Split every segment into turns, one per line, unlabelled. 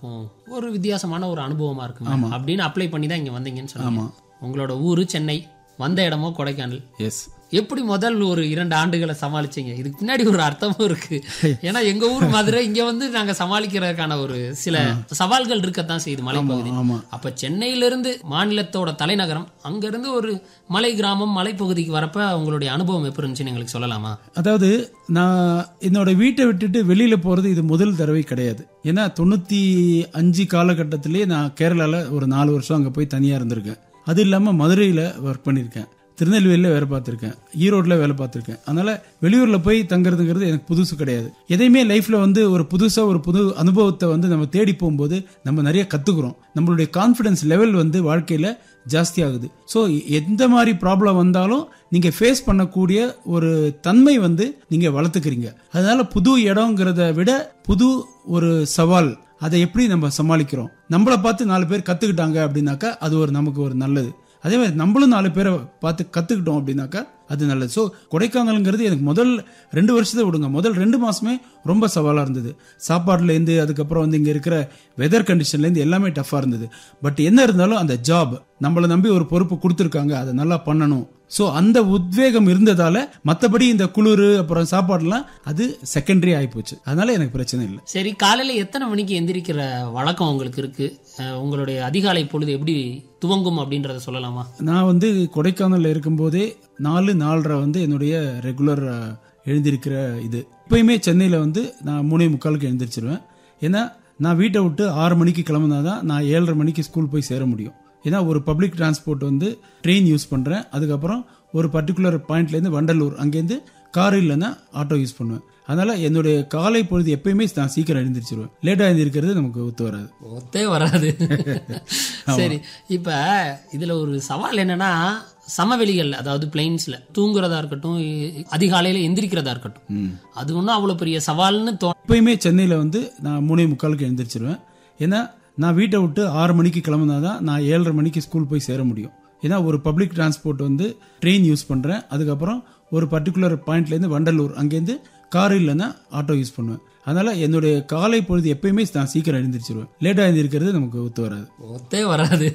இருக்கும் ஒரு வித்தியாசமான ஒரு அனுபவமா இருக்கும் அப்படின்னு அப்ளை பண்ணி தான் இங்க வந்தீங்கன்னு சொன்னீங்க உங்களோட ஊரு சென்னை வந்த இடமோ கொடைக்கானல்
எஸ்
எப்படி முதல் ஒரு இரண்டு ஆண்டுகளை சமாளிச்சீங்க இதுக்கு பின்னாடி ஒரு அர்த்தமும் இருக்கு ஏன்னா எங்க ஊர் மதுரை இங்க வந்து நாங்க சமாளிக்கிறதுக்கான ஒரு சில சவால்கள் இருக்கத்தான் செய்யுது மலைப்பகுதி
ஆமா
அப்ப சென்னையிலிருந்து மாநிலத்தோட தலைநகரம் அங்க இருந்து ஒரு மலை கிராமம் மலைப்பகுதிக்கு வரப்ப உங்களுடைய அனுபவம் எப்படி இருந்துச்சுன்னு எங்களுக்கு சொல்லலாமா
அதாவது நான் என்னோட வீட்டை விட்டுட்டு வெளியில போறது இது முதல் தடவை கிடையாது ஏன்னா தொண்ணூத்தி அஞ்சு காலகட்டத்திலேயே நான் கேரளால ஒரு நாலு வருஷம் அங்க போய் தனியா இருந்திருக்கேன் அது இல்லாம மதுரையில ஒர்க் பண்ணியிருக்கேன் திருநெல்வேலியில் வேலை பார்த்துருக்கேன் ஈரோட்டில் வேலை பார்த்துருக்கேன் அதனால வெளியூரில் போய் தங்குறதுங்கிறது எனக்கு புதுசு கிடையாது எதையுமே லைஃப்பில் வந்து ஒரு புதுசாக ஒரு புது அனுபவத்தை வந்து நம்ம தேடி போகும்போது நம்ம நிறைய கற்றுக்குறோம் நம்மளுடைய கான்ஃபிடன்ஸ் லெவல் வந்து வாழ்க்கையில் ஜாஸ்தி ஆகுது ஸோ எந்த மாதிரி ப்ராப்ளம் வந்தாலும் நீங்கள் ஃபேஸ் பண்ணக்கூடிய ஒரு தன்மை வந்து நீங்கள் வளர்த்துக்கிறீங்க அதனால புது இடங்கிறத விட புது ஒரு சவால் அதை எப்படி நம்ம சமாளிக்கிறோம் நம்மளை பார்த்து நாலு பேர் கற்றுக்கிட்டாங்க அப்படின்னாக்கா அது ஒரு நமக்கு ஒரு நல்லது அதே மாதிரி நம்மளும் நாலு பேரை பார்த்து கற்றுக்கிட்டோம் அப்படின்னாக்கா அது நல்லது ஸோ கொடைக்கானல்ங்கிறது எனக்கு முதல் ரெண்டு வருஷத்தை விடுங்க முதல் ரெண்டு மாசமே ரொம்ப சவாலாக இருந்தது சாப்பாடுலேருந்து அதுக்கப்புறம் வந்து இங்கே இருக்கிற வெதர் கண்டிஷன்லேருந்து எல்லாமே டஃப்பாக இருந்தது பட் என்ன இருந்தாலும் அந்த ஜாப் நம்மளை நம்பி ஒரு பொறுப்பு கொடுத்துருக்காங்க அதை நல்லா பண்ணணும் ஸோ அந்த உத்வேகம் இருந்ததால மற்றபடி இந்த குளிர் அப்புறம் சாப்பாடுலாம் அது செகண்டரி ஆகிப்போச்சு அதனால எனக்கு பிரச்சனை இல்லை
சரி காலையில எத்தனை மணிக்கு எந்திரிக்கிற வழக்கம் உங்களுக்கு இருக்கு அஹ் உங்களுடைய அதிகாலை பொழுது எப்படி துவங்கும் அப்படின்றத சொல்லலாமா
நான் வந்து கொடைக்கானல்ல இருக்கும்போதே நாலு நாலரை வந்து என்னுடைய ரெகுலர் எழுந்திருக்கிற இது எப்பயுமே சென்னையில் வந்து நான் மூணே முக்காலுக்கு எழுந்திரிச்சிருவேன் ஏன்னா நான் வீட்டை விட்டு ஆறு மணிக்கு கிளம்புனா தான் நான் ஏழரை மணிக்கு ஸ்கூல் போய் சேர முடியும் ஏன்னா ஒரு பப்ளிக் டிரான்ஸ்போர்ட் வந்து ட்ரெயின் யூஸ் பண்ணுறேன் அதுக்கப்புறம் ஒரு பர்டிகுலர் பாயிண்ட்லேருந்து வண்டலூர் அங்கேருந்து கார் இல்லைன்னா ஆட்டோ யூஸ் பண்ணுவேன் அதனால என்னுடைய காலை பொழுது எப்பயுமே நான் சீக்கிரம் எழுந்திரிச்சிருவேன் லேட்டாக எழுந்திருக்கிறது நமக்கு ஒத்து வராது
ஒத்தே வராது சரி இப்ப இதுல ஒரு சவால் என்னன்னா சமவெளிகள் அதாவது பிளைன்ஸ்ல தூங்குறதா இருக்கட்டும் இ- அதிகாலையில எந்திரிக்கிறதா இருக்கட்டும் அது ஒன்றும் அவ்வளவு பெரிய சவால்னு தோ
எப்பயுமே சென்னையில் வந்து நான் மூணே முக்காலுக்கு எழுந்திரிச்சிருவேன் ஏன்னா நான் வீட்டை விட்டு ஆறு மணிக்கு கிளம்புனா தான் நான் ஏழரை மணிக்கு ஸ்கூல் போய் சேர முடியும் ஏன்னா ஒரு பப்ளிக் டிரான்ஸ்போர்ட் வந்து ட்ரெயின் யூஸ் பண்ணுறேன் அதுக்கப்புறம் ஒரு பர்டிகுலர் பாயிண்ட்லேருந்து வண்டலூர் அங்கேருந்து கார் இல்லைன்னா ஆட்டோ யூஸ் பண்ணுவேன் அதனால என்னுடைய காலை பொழுது எப்பயுமே நான் சீக்கிரம் எழுந்திரிச்சிருவேன் லேட்டாக எழுந்திருக்கிறது நமக்கு ஒத்து வராது
ஒத்தே வராது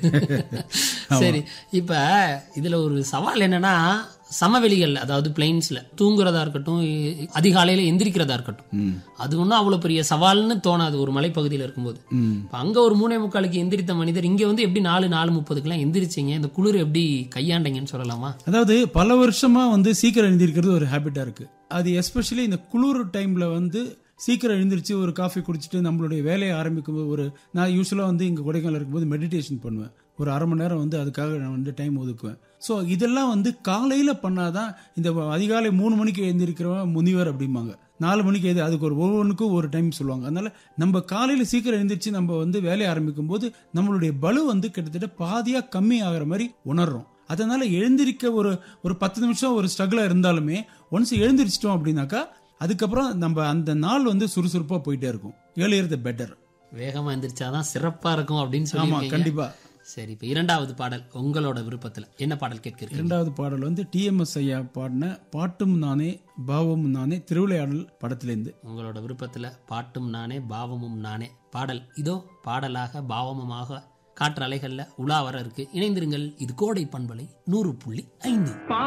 சரி இப்ப இதுல ஒரு சவால் என்னன்னா சமவெளிகள் அதாவது பிளைன்ஸ்ல தூங்குறதா இருக்கட்டும் இ- அதிகாலையில எந்திரிக்கிறதா இருக்கட்டும் அது ஒன்றும் அவ்வளவு பெரிய சவால்னு தோணாது ஒரு மலைப்பகுதியில் இருக்கும்போது இப்ப அங்க ஒரு மூணே முக்காலுக்கு எந்திரித்த மனிதர் இங்க வந்து எப்படி நாலு நாலு முப்பதுக்கெல்லாம் எந்திரிச்சீங்க இந்த குளிர் எப்படி கையாண்டீங்கன்னு சொல்லலாமா
அதாவது பல வருஷமா வந்து சீக்கிரம் எழுந்திருக்கிறது ஒரு ஹேபிட்டா இருக்கு அது எஸ்பெஷலி இந்த குளிர் டைம்ல வந்து சீக்கிரம் எழுந்திருச்சு ஒரு காஃபி குடிச்சிட்டு நம்மளுடைய வேலையை ஆரம்பிக்கும் போது ஒரு நான் யூஸ்வலாக வந்து இங்கே கொடைக்கானல் இருக்கும்போது மெடிடேஷன் பண்ணுவேன் ஒரு அரை மணி நேரம் வந்து அதுக்காக நான் வந்து டைம் ஒதுக்குவேன் ஸோ இதெல்லாம் வந்து காலையில் பண்ணாதான் இந்த அதிகாலை மூணு மணிக்கு எழுந்திருக்கிறவன் முனிவர் அப்படிம்பாங்க நாலு மணிக்கு எது அதுக்கு ஒரு ஒவ்வொன்றுக்கும் ஒரு டைம் சொல்லுவாங்க அதனால நம்ம காலையில் சீக்கிரம் எழுந்திரிச்சு நம்ம வந்து வேலையை ஆரம்பிக்கும் போது நம்மளுடைய பலு வந்து கிட்டத்தட்ட பாதியாக கம்மி ஆகிற மாதிரி உணர்றோம் அதனால எழுந்திருக்க ஒரு ஒரு பத்து நிமிஷம் ஒரு ஸ்ட்ரகிளாக இருந்தாலுமே ஒன்ஸ் எழுந்திரிச்சிட்டோம் அப்படின்னாக்கா அதுக்கப்புறம் நம்ம அந்த நாள் வந்து சுறுசுறுப்பாக போயிட்டே இருக்கும் ஏர்லியர் த பெட்டர்
வேகமா எந்திரிச்சாதான் சிறப்பா இருக்கும் அப்படின்னு
ஆமா
சொல்லி
கண்டிப்பா
சரி இப்ப இரண்டாவது பாடல் உங்களோட விருப்பத்துல என்ன பாடல் கேட்கிறீங்க
இரண்டாவது பாடல் வந்து டிஎம்எஸ் ஐயா பாடின பாட்டும் நானே பாவமும் நானே திருவிளையாடல் படத்திலேருந்து
உங்களோட விருப்பத்துல பாட்டும் நானே பாவமும் நானே பாடல் இதோ பாடலாக பாவமுமாக காற்று அலைகள்ல உலா வர இருக்கு இணைந்திருங்கள் இது கோடை பண்பலை நூறு புள்ளி ஐந்து